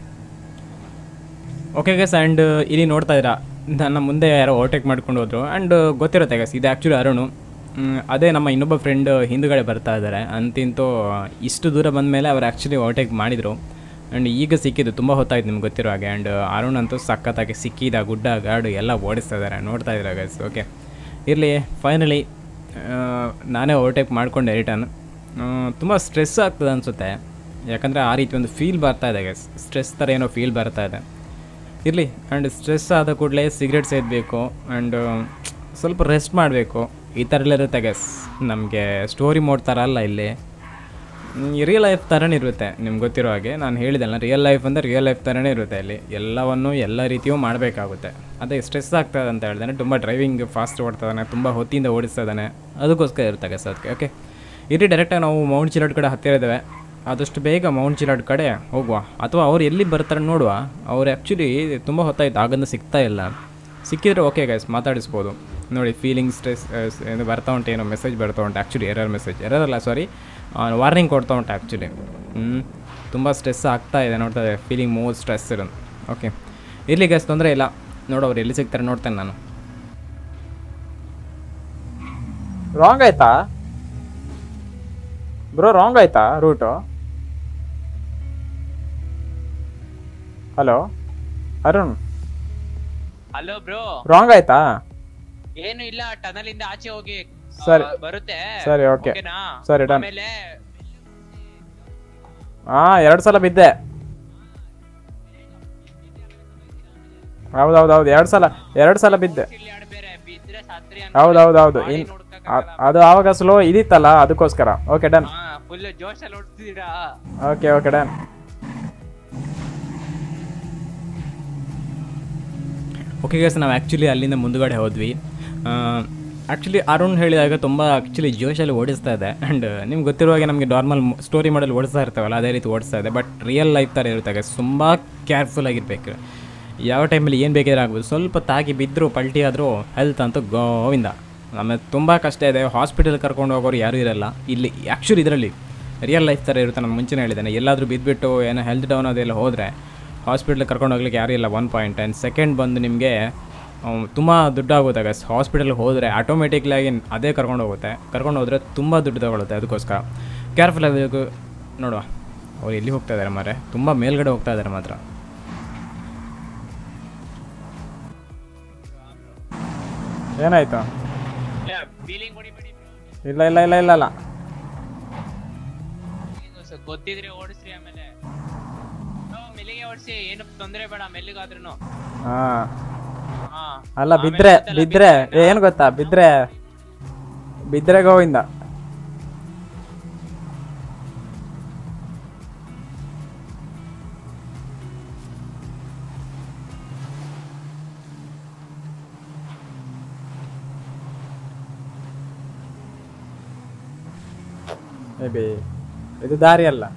ಓಕೆ ಗಸ್ ಆ್ಯಂಡ್ ಇಲ್ಲಿ ನೋಡ್ತಾ ಇದ್ದೀರಾ ನನ್ನ ಮುಂದೆ ಯಾರೋ ಓವರ್ಟೇಕ್ ಮಾಡ್ಕೊಂಡು ಹೋದ್ರು ಆ್ಯಂಡ್ ಗೊತ್ತಿರುತ್ತೆ ಗಸ್ ಇದು ಆ್ಯಕ್ಚುಲಿ ಅರುಣು ಮ್, ಅದೇ ನಮ್ಮ ಇನ್ನೊಬ್ಬ ಫ್ರೆಂಡ್ ಹಿಂದುಗಡೆ ಬರ್ತಾ ಇದ್ದಾರೆ ಅಂತಿಂತೂ ಇಷ್ಟು ದೂರ ಬಂದ ಮೇಲೆ ಅವ್ರು ಆ್ಯಕ್ಚುಲಿ ಓವರ್ಟೇಕ್ ಮಾಡಿದರು ಆ್ಯಂಡ್ ಈಗ ಸಿಕ್ಕಿದ್ದು ತುಂಬ ಹೊತ್ತಾಯ್ತು ನಿಮ್ಗೆ ಗೊತ್ತಿರೋ ಹಾಗೆ ಆ್ಯಂಡ್ ಅರುಣ್ ಅಂತೂ ಸಖತ್ತಾಗಿ ಸಿಕ್ಕಿದ ಗುಡ್ಡ ಗಾಡು ಎಲ್ಲ ಓಡಿಸ್ತಾ ಇದ್ದಾರೆ ನೋಡ್ತಾ ಇದ್ದೀರಾ ಗಸ್ ಓಕೆ ಇರಲಿ ಫೈನಲಿ ನಾನೇ ಓವರ್ಟೇಕ್ ಮಾಡಿಕೊಂಡೆ ರಿಟರ್ನ್ ತುಂಬ ಸ್ಟ್ರೆಸ್ ಆಗ್ತದೆ ಅನಿಸುತ್ತೆ ಯಾಕಂದರೆ ಆ ರೀತಿ ಒಂದು ಫೀಲ್ ಬರ್ತಾ ಇದೆ ಗಸ್ ಸ್ಟ್ರೆಸ್ ಥರ ಏನೋ ಫೀಲ್ ಬರ್ತಾ ಇದೆ ಇರಲಿ ಆ್ಯಂಡ್ ಸ್ಟ್ರೆಸ್ ಆದ ಕೂಡಲೇ ಸಿಗರೇಟ್ ಸೇದಬೇಕು ಆ್ಯಂಡ್ ಸ್ವಲ್ಪ ರೆಸ್ಟ್ ಮಾಡಬೇಕು ಈ ಥರ ಎಲ್ಲ ಇರುತ್ತೆ ಗಸ್ ನಮಗೆ ಸ್ಟೋರಿ ಮೋಡ್ ಥರ ಅಲ್ಲ ಇಲ್ಲಿ ರಿಯಲ್ ಲೈಫ್ ಥರನೇ ಇರುತ್ತೆ ನಿಮ್ಗೆ ಗೊತ್ತಿರೋ ಹಾಗೆ ನಾನು ಹೇಳಿದೆಲ್ಲ ರಿಯಲ್ ಲೈಫ್ ಅಂದರೆ ರಿಯಲ್ ಲೈಫ್ ಥರನೇ ಇರುತ್ತೆ ಇಲ್ಲಿ ಎಲ್ಲವನ್ನು ಎಲ್ಲ ರೀತಿಯೂ ಮಾಡಬೇಕಾಗುತ್ತೆ ಅದೇ ಸ್ಟ್ರೆಸ್ ಆಗ್ತದೆ ಅಂತ ಹೇಳ್ದಾನೆ ತುಂಬ ಡ್ರೈವಿಂಗ್ ಫಾಸ್ಟ್ ಓಡ್ತಾ ಇದ್ದಾನೆ ತುಂಬ ಹೊತ್ತಿಂದ ಓಡಿಸ್ತಾ ಇದ್ದಾನೆ ಅದಕ್ಕೋಸ್ಕರ ಇರುತ್ತೆ ಗಸ್ ಅದಕ್ಕೆ ಓಕೆ ಇಲ್ಲಿ ಡೈರೆಕ್ಟಾಗಿ ನಾವು ಮೌಂಟ್ ಚಿಲಾಡ್ ಕಡೆ ಹತ್ತಿರ ಇದ್ದೇವೆ ಆದಷ್ಟು ಬೇಗ ಮೌಂಟ್ ಚಿಲಾಡ್ ಕಡೆ ಹೋಗುವ ಅಥವಾ ಅವ್ರು ಎಲ್ಲಿ ಬರ್ತಾರೆ ನೋಡುವ ಅವ್ರು ಆ್ಯಕ್ಚುಲಿ ತುಂಬ ಹೊತ್ತಾಯ್ತು ಆಗಂದು ಸಿಗ್ತಾ ಇಲ್ಲ ಸಿಕ್ಕಿದ್ರೆ ಓಕೆ ಗೈಸ್ ಮಾತಾಡಿಸ್ಬೋದು ನೋಡಿ ಫೀಲಿಂಗ್ ಸ್ಟ್ರೆಸ್ ಏನು ಬರ್ತಾ ಉಂಟು ಏನೋ ಮೆಸೇಜ್ ಬರ್ತಾ ಉಂಟು ಆ್ಯಕ್ಚುಲಿ ಎರರ್ ಮೆಸೇಜ್ ಎರರ್ ಅಲ್ಲ ಸಾರಿ ವಾರ್ನಿಂಗ್ ಕೊಡ್ತಾ ಉಂಟು ಆ್ಯಕ್ಚುಲಿ ಹ್ಞೂ ತುಂಬ ಸ್ಟ್ರೆಸ್ ಆಗ್ತಾ ಇದೆ ನೋಡ್ತಾ ಇದೆ ಫೀಲಿಂಗ್ ಮೋರ್ ಸ್ಟ್ರೆಸ್ ಇರೋದು ಓಕೆ ಇರಲಿ ಗೈಸ್ ತೊಂದರೆ ಇಲ್ಲ ನೋಡು ಅವ್ರು ಎಲ್ಲಿ ಸಿಗ್ತಾರೆ ನೋಡ್ತೇನೆ ನಾನು ರಾಂಗ್ ಆಯ್ತಾ ಬ್ರೋ ರಾಂಗ್ ಆಯ್ತಾ route hello Arun hello bro wrong ಆಯ್ತಾ ಏನು ಇಲ್ಲ ಟನಲ್ ಇಂದ ಆಚೆ ಹೋಗಿ ಆ, ಸರಿ. ಬರುತ್ತೆ ಸರಿ, okay. ಓಕೆನಾ? ಸರಿ, done. ಆಮೇಲೆ ಹಾ ಎರಡು ಸಲ ಬಿದ್ದೆ ಹೌದೌದು ಹೌದು ಎರಡು ಸಲ ಎರಡು ಸಲ ಬಿದ್ದೆ ಇಲ್ಲಿ ಆಡ್ ಬೇರೆ ಬಿದ್ರೆ ಹತ್ರಿ ಹೌದು ಹೌದು ಹೌದು ಇನ್ ಅ- ಅದು ಆವಾಗ ಸ್ಲೋ ಇದಿತ್ತಲ್ಲ ಅದಕ್ಕೋಸ್ಕರ ಓಕೆ ಡನ್ ಹಾ ಫುಲ್ ಜೋಶಲ್ಲಿ ಓಡ್ತಿದ್ದೀರಾ okay okay done okay guys ನಾವು ಆ್ಯಕ್ಚುಲಿ ಅಲ್ಲಿಂದ ಮುಂದುಗಡೆ ಹೋದ್ವಿ ಆ್ಯಕ್ಚುಲಿ ಅರುಣ್ ಹೇಳಿದಾಗ ತುಂಬ ಆ್ಯಕ್ಚುಲಿ ಜೋಶಲ್ಲಿ ಓಡಿಸ್ತಾ ಇದೆ ಆ್ಯಂಡ್ ನಿಮ್ಗೆ ಗೊತ್ತಿರುವಾಗೆ ನಮಗೆ ನಾರ್ಮಲ್ ಸ್ಟೋರಿ ಮಾಡಲ್ ಓಡಿಸ್ತಾ ಇರ್ತಾವಲ್ಲ ಅದೇ ರೀತಿ ಓಡಿಸ್ತಾ ಇದೆ ಬಟ್ ರಿಯಲ್ ಲೈಫ್ ಥರ ಇರುತ್ತೆ guys. ತುಂಬ ಕೇರ್ಫುಲ್ ಆಗಿರ್ಬೇಕು ಯಾವ ಟೈಮಲ್ಲಿ ಏನು ಬೇಕಾದ್ರೆ ಆಗ್ಬೋದು ಸ್ವಲ್ಪ ತಾಗಿ ಬಿದ್ದರೂ ಪಲ್ಟಿ ಆದರೂ ಹೆಲ್ತ್ ಅಂತೂ ಗೋವಿಂದ ಆಮೇಲೆ ತುಂಬ ಕಷ್ಟ ಇದೆ ಹಾಸ್ಪಿಟಲ್ ಕರ್ಕೊಂಡು ಹೋಗೋರು ಯಾರೂ ಇರಲ್ಲ ಇಲ್ಲಿ ಆ್ಯಕ್ಚುಲಿ ಇದರಲ್ಲಿ ರಿಯಲ್ ಲೈಫ್ ಥರ ಇರುತ್ತೆ ನಾನು ಮುಂಚೆನೇ ಹೇಳಿದ್ದೇನೆ ಎಲ್ಲಾದರೂ ಬಿದ್ದುಬಿಟ್ಟು ಏನೋ ಹೆಲ್ತ್ ಡೌನ್ ಅದೆಲ್ಲ ಹೋದರೆ ಹಾಸ್ಪಿಟ್ಲಿಗೆ ಕರ್ಕೊಂಡು ಹೋಗ್ಲಿಕ್ಕೆ ಯಾರೂ ಇಲ್ಲ ಒನ್ ಪಾಯಿಂಟ್ ಆ್ಯಂಡ್ ಸೆಕೆಂಡ್ ಬಂದು ನಿಮಗೆ ತುಂಬ ದುಡ್ಡು ಆಗುತ್ತೆ ಗಸ್ ಹಾಸ್ಪಿಟಲ್ಗೆ ಹೋದರೆ ಆಟೋಮೆಟಿಕ್ಲಾಗಿ ಅದೇ ಕರ್ಕೊಂಡು ಹೋಗುತ್ತೆ ಕರ್ಕೊಂಡು ಹೋದರೆ ತುಂಬ ದುಡ್ಡು ತಗೊಳುತ್ತೆ ಅದಕ್ಕೋಸ್ಕರ ಕೇರ್ಫುಲ್ ಆಗಬೇಕು ನೋಡುವ ಅವ್ರು ಎಲ್ಲಿ ಹೋಗ್ತಾ ಇದ್ದಾರೆ ಮಾರೆ ತುಂಬ ಮೇಲ್ಗಡೆ ಹೋಗ್ತಾ ಇದ್ದಾರೆ ಮಾತ್ರ ಏನಾಯ್ತು ಫೀಲಿಂಗ್ ಹೊಡಿಬೇಡಿ ಇಲ್ಲ ಇಲ್ಲ ಇಲ್ಲ ಇಲ್ಲ ಇಲ್ಲ ಗೊತ್ತಿದ್ರೆ ಓಡಿಸ್ರಿ ಆಮೇಲೆ No, ಮೆಲ್ಲಿಗೆ ಓಡಿಸಿ ಏನು ತೊಂದರೆ ಬೇಡ ಮೆಲ್ಲಿಗಾದ್ರೂ ಹಾಂ ಹಾ ಅಲ್ಲ ಬಿದ್ರೆ ಬಿದ್ರೆ ಏನು ಗೊತ್ತಾ ಬಿದ್ರೆ ಬಿದ್ರೆ ಗೋವಿಂದ ಮೇಬಿ ಇದು ದಾರಿ ಅಲ್ಲ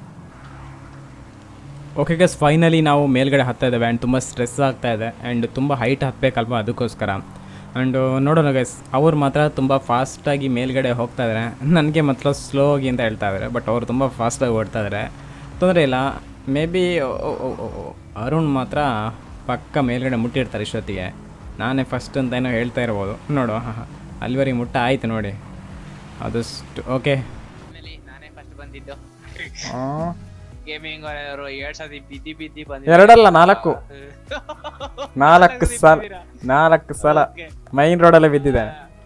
ಓಕೆ ಗಸ್ ಫೈನಲಿ ನಾವು ಮೇಲ್ಗಡೆ ಹತ್ತಾ ಇದ್ದೇವೆ ಆ್ಯಂಡ್ ತುಂಬ ಸ್ಟ್ರೆಸ್ ಆಗ್ತಾ ಇದೆ ಆ್ಯಂಡ್ ತುಂಬ ಹೈಟ್ ಹತ್ತಬೇಕಲ್ವ ಅದಕ್ಕೋಸ್ಕರ ಆ್ಯಂಡ್ ನೋಡೋಣ ಗೈಸ್ ಅವ್ರು ಮಾತ್ರ ತುಂಬ ಫಾಸ್ಟಾಗಿ ಮೇಲ್ಗಡೆ ಹೋಗ್ತಾ ಇದ್ದಾರೆ ನನಗೆ ಮಾತ್ರ ಸ್ಲೋ ಆಗಿ ಅಂತ ಹೇಳ್ತಾ ಇದ್ದಾರೆ ಬಟ್ ಅವ್ರು ತುಂಬ ಫಾಸ್ಟಾಗಿ ಓಡ್ತಾ ಇದ್ದಾರೆ ತೊಂದರೆ ಇಲ್ಲ ಮೇ ಬಿ ಅರುಣ್ ಮಾತ್ರ ಪಕ್ಕ ಮೇಲ್ಗಡೆ ಮುಟ್ಟಿರ್ತಾರೆ ಇಷ್ಟೊತ್ತಿಗೆ ನಾನೇ ಫಸ್ಟ್ ಅಂತ ಏನೋ ಹೇಳ್ತಾ ಇರ್ಬೋದು ನೋಡು ಅಲ್ಲಿವರೆಗೆ ಮುಟ್ಟ ಆಯ್ತು ನೋಡಿ ಅದಷ್ಟು ಓಕೆ ಆಮೇಲೆ ನಾನೇ ಫಸ್ಟ್ ಬಂದಿದ್ದು ಗೇಮಿಂಗ್ ಅವರು ಎರಡ್ ಸತಿ ಬಿದ್ದಿ ಬಿದ್ದಿ ಎರಡಲ್ಲ ನಾಲ್ಕು ನಾಲ್ಕು ಸಲ ನಾಲ್ಕು ಸಲ ಮೈನ್ ರೋಡಲ್ಲೇ ಬಿದ್ದಿದೆ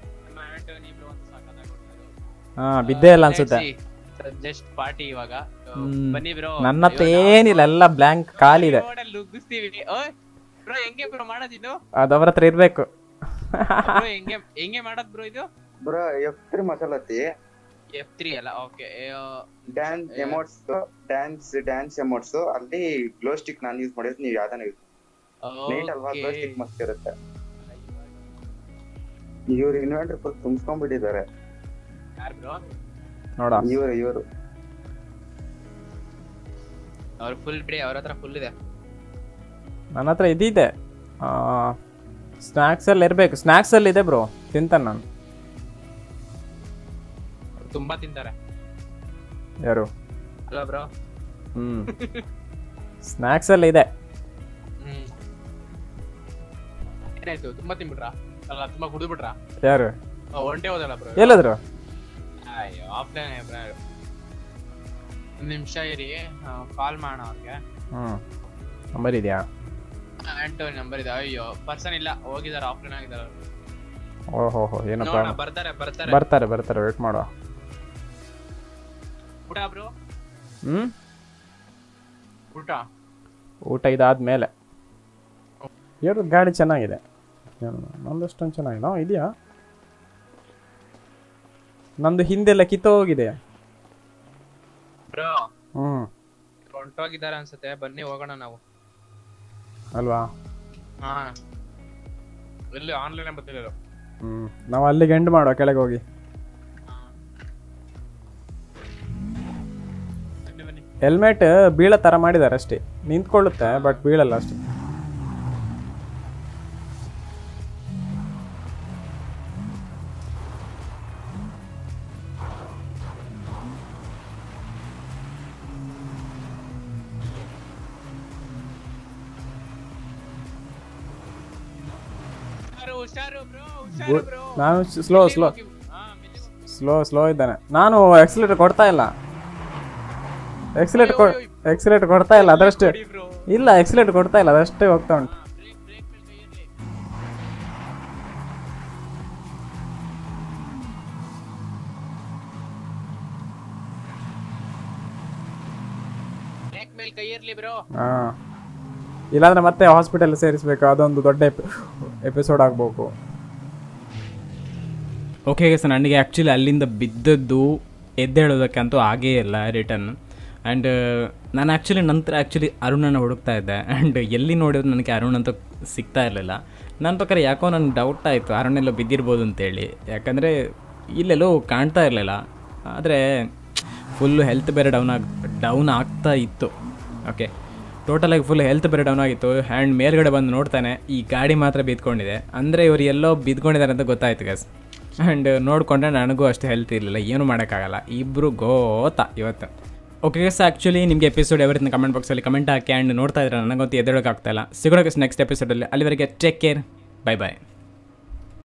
ಹಾ ಬಿದ್ದೇ ಇಲ್ಲ ಅನ್ಸುತ್ತೆ ಜಸ್ಟ್ ಪಾರ್ಟಿ ಇವಾಗ ಹ್ಮ್. ಬನ್ನಿ ಬ್ರೋ ನನ್ನ ಹತ್ರ ಏನಿಲ್ಲ ಎಲ್ಲ ಬ್ಲ್ಯಾಂಕ್ ಖಾಲಿ ಇದೆ ನುಗ್ಗಿಸ್ತೀವಿ ಬ್ರೋ ಹೆಂಗೆ ಬ್ರೋ ಮಾಡೋದಿದ್ದು ಅದು ಅವ್ರ ಹತ್ರ ಇರ್ಬೇಕು ಬ್ರೋ ಹೆಂಗೆ ಹೆಂಗೆ ಮಾಡೋದ್ ಬ್ರೋ ಇದು ಬ್ರೋ ಎಫ್ ತ್ರೀ ಮಸಾಲತಿ ಎಫ್ ತ್ರೀ ಅಲ್ಲ okay dance emotes dance dance emotes ಅಲ್ಲಿ ಗ್ಲೋ ಸ್ಟಿಕ್ ನಾನು ಯೂಸ್ ಮಾಡಿದ್ರೆ ನೀವು ಯಾವ್ದಾನ ಯೂಸ್ ನೈಟ್ ಅಲ್ವಾ ಗ್ಲೋ ಸ್ಟಿಕ್ ಮಸ್ತ್ ಇರುತ್ತೆ ಇವ್ರು ಇನ್ವೆಂಟರ್ ಫುಲ್ ತುಂಬಿಸ್ಕೊಂಡ್ಬಿಟ್ಟಿದ್ದಾರೆ ಯಾರು ಬ್ರೋ ನೋಡ ಇವರು ಇವರು ಅವ್ರು ಫುಲ್ ಬಿಡಿ ಅವ್ರ ಹತ್ರ ಫುಲ್ ಇದೆ ನನ್ನ ಹತ್ರ ಇದಿದೆ ಸ್ನ್ಯಾಕ್ಸಲ್ಲಿ ಇರಬೇಕು ಸ್ನ್ಯಾಕ್ಸಲ್ಲಿ ಇದೆ ಬ್ರೋ ತಿಂತಾನೆ ನಾನು ತುಂಬಾ ತಿಂತಾರೆ ಯಾರು ಅಲ್ಲ ಬ್ರೋ ಹ್ಞೂ ಸ್ನ್ಯಾಕ್ಸಲ್ಲಿ ಇದೆ ಹ್ಮ್ ಏನಾಯ್ತು ತುಂಬಾ ತಿನ್ಬಿಟ್ರಾ ಅಲ್ಲ ತುಂಬಾ ಕುಡಿದ್ಬಿಟ್ರಾ ಯಾರು ಒಂಟೆ ಹೋದಲ್ಲ ಬ್ರೋ ಎಲ್ಲದ್ರು ಅಯ್ಯೋ ಆಫ್ಲೈನ್ ಒಂದ್ ನಿಮಿಷ ಇರಿ ಕಾಲ್ ಮಾಡೋಣ ಅವ್ರಿಗೆ ಹ್ಞೂ ನಂಬರ್ ಇದೆಯಾ ಆಂಟೋನಿ ನಂಬರ್ ಇದೆ ಅಯ್ಯೋ ಪರ್ಸನ್ ಇಲ್ಲ ಹೋಗಿದಾರೆ ಆಫ್ಲೈನ್ ಆಗಿದಾರೆ ಓಹೋ ಹೋ ಏನಪ್ಪ ನೋಡೋಣ ಬರ್ತಾರೆ ಬರ್ತಾರೆ ಬರ್ತಾರೆ ಬರ್ತಾರೆ ವೇಟ್ ಮಾಡುವ ಊಟ ಬ್ರೋ ಹ್ಞೂ ಊಟ ಊಟ ಇದಾದ್ಮೇಲೆ ಎರಡು ಗಾಡಿ ಚೆನ್ನಾಗಿದೆ ಏನು, ನಂದು ಅಷ್ಟೊಂದು ಚೆನ್ನಾಗಿದೆ ಹಾಂ ಇದೆಯಾ ನಂದು ಹಿಂದೆಲ್ಲ ಕಿತ್ತೋಗಿದೆ ಬ್ರೋ ಹ್ಞೂ ಹೊಂಟೋಗಿದ್ದಾರೆ ಅನ್ಸುತ್ತೆ ಬನ್ನಿ ಹೋಗೋಣ ನಾವು ಅಲ್ವಾ ಹಾ ಎಲ್ಲಿ ಆನ್ಲೈನ್ ಬರ್ತಿಲ್ಲ ಹ್ಞೂ ನಾವು ಅಲ್ಲಿಗೆ ಎಂಡ್ ಮಾಡುವ ಕೆಳಗೆ ಹೋಗಿ ಬನ್ನಿ ಬನ್ನಿ ಹೆಲ್ಮೆಟ್ ಬೀಳೋ ಥರ ಮಾಡಿದ್ದಾರೆ ಅಷ್ಟೇ ನಿಂತ್ಕೊಳ್ಳುತ್ತೆ ಬಟ್ ಬೀಳಲ್ಲ ಅಷ್ಟೇ ಹುಷಾರು ಹುಷಾರು ಬ್ರೋ ಹುಷಾರು ಬ್ರೋ ನಾನು ಸ್ಲೋ ಸ್ಲೋ ಹಾ ಮೆಲ್ಲಿಗೆ ಹೋಗಿ. ಸ್ಲೋ ಸ್ಲೋ ಇದ್ದಾನೆ ನಾನು ಎಕ್ಸಿಲೇಟರ್ ಕೊಡ್ತಾ ಇಲ್ಲ ಎಕ್ಸಿಲೇಟರ್ ಕೊ ಎಕ್ಸಿಲೇಟರ್ ಕೊಡ್ತಾ ಇಲ್ಲ ಅದರಷ್ಟೇ ಬಿಡಿ ಬ್ರೋ ಇಲ್ಲ ಎಕ್ಸಿಲೇಟರ್ ಕೊಡ್ತಾ ಇಲ್ಲ ಅದಷ್ಟೇ ಹೋಗ್ತಾ ಉಂಟು ಬ್ರೇಕ್ ಬ್ರೇಕ್ ಮೇಲೆ ಕೈ ಇರ್ಲಿ ಬ್ರೇಕ್ ಮೇಲೆ ಕೈ ಇರ್ಲಿ ಬ್ರೋ ಹಾಂ ಇಲ್ಲಾಂದ್ರೆ ಮತ್ತೆ ಹಾಸ್ಪಿಟಲ್ ಸೇರಿಸ್ಬೇಕು ಅದೊಂದು ದೊಡ್ಡ ಎಪಿಸೋಡ್ ಆಗ್ಬೇಕು ಓಕೆ ಸರ್ ನನಗೆ ಆ್ಯಕ್ಚುಲಿ ಅಲ್ಲಿಂದ ಬಿದ್ದದ್ದು ಎದ್ದೇಳೋದಕ್ಕಂತೂ ಆಗೇ ಇಲ್ಲ ರಿಟರ್ನ್ ಆ್ಯಂಡ್ ನಾನು ಆ್ಯಕ್ಚುಲಿ ನಂತರ ಆ್ಯಕ್ಚುಲಿ ಅರುಣನ ಹುಡುಕ್ತಾ ಇದ್ದೆ ಆ್ಯಂಡ್ ಎಲ್ಲಿ ನೋಡಿದ್ರು ನನಗೆ ಅರುಣ್ ಅಂತ ಸಿಗ್ತಾ ಇರಲಿಲ್ಲ ನನ್ನ ಪ್ರಕಾರ ಯಾಕೋ ನನಗೆ ಡೌಟ್ ಆಯಿತು ಅರುಣೆಲ್ಲೋ ಬಿದ್ದಿರ್ಬೋದು ಅಂತೇಳಿ ಯಾಕಂದರೆ ಇಲ್ಲೆಲ್ಲೋ ಕಾಣ್ತಾ ಇರಲಿಲ್ಲ ಆದರೆ ಫುಲ್ಲು ಹೆಲ್ತ್ ಬೇರೆ ಡೌನ್ ಆಗಿ ಡೌನ್ ಆಗ್ತಾ ಇತ್ತು ಓಕೆ ಟೋಟಲಾಗಿ ಫುಲ್ ಹೆಲ್ತ್ ಬೇರೆ ಡೌನ್ ಆಗಿತ್ತು ಆ್ಯಂಡ್ ಮೇಲ್ಗಡೆ ಬಂದು ನೋಡ್ತಾನೆ ಈ ಗಾಡಿ ಮಾತ್ರ ಬಿದ್ಕೊಂಡಿದೆ ಅಂದರೆ ಇವರು ಎಲ್ಲೋ ಬಿದ್ಕೊಂಡಿದ್ದಾರೆ ಅಂತ ಗೊತ್ತಾಯ್ತು ಗಸ್ ಆ್ಯಂಡ್ ನೋಡಿಕೊಂಡ್ರೆ ನನಗೂ ಅಷ್ಟು ಹೆಲ್ತ್ ಇರಲಿಲ್ಲ ಏನೂ ಮಾಡೋಕ್ಕಾಗಲ್ಲ ಇಬ್ಬರು ಗೋತಾ ಇವತ್ತು ಓಕೆ ಗಸ್ ಆ್ಯಕ್ಚುಲಿ ನಿಮಗೆ ಎಪಿಸೋಡ್ ಯಾವ ರೀತಿ ಕಮೆಂಟ್ ಬಾಕ್ಸಲ್ಲಿ ಕಮೆಂಟ್ ಹಾಕಿ ಆ್ಯಂಡ್ ನೋಡ್ತಾ ಇದ್ರೆ ನನಗಂತೂ ಎದ್ದೇಳೋಕ್ಕಾಗ್ತಾ ಇಲ್ಲ ಸಿಗೋಣ ನೆಕ್ಸ್ಟ್ ಎಪಿಸೋಡಲ್ಲಿ ಅಲ್ಲಿವರೆಗೆ ಟೇಕ್ ಕೇರ್ ಬೈ ಬಾಯ್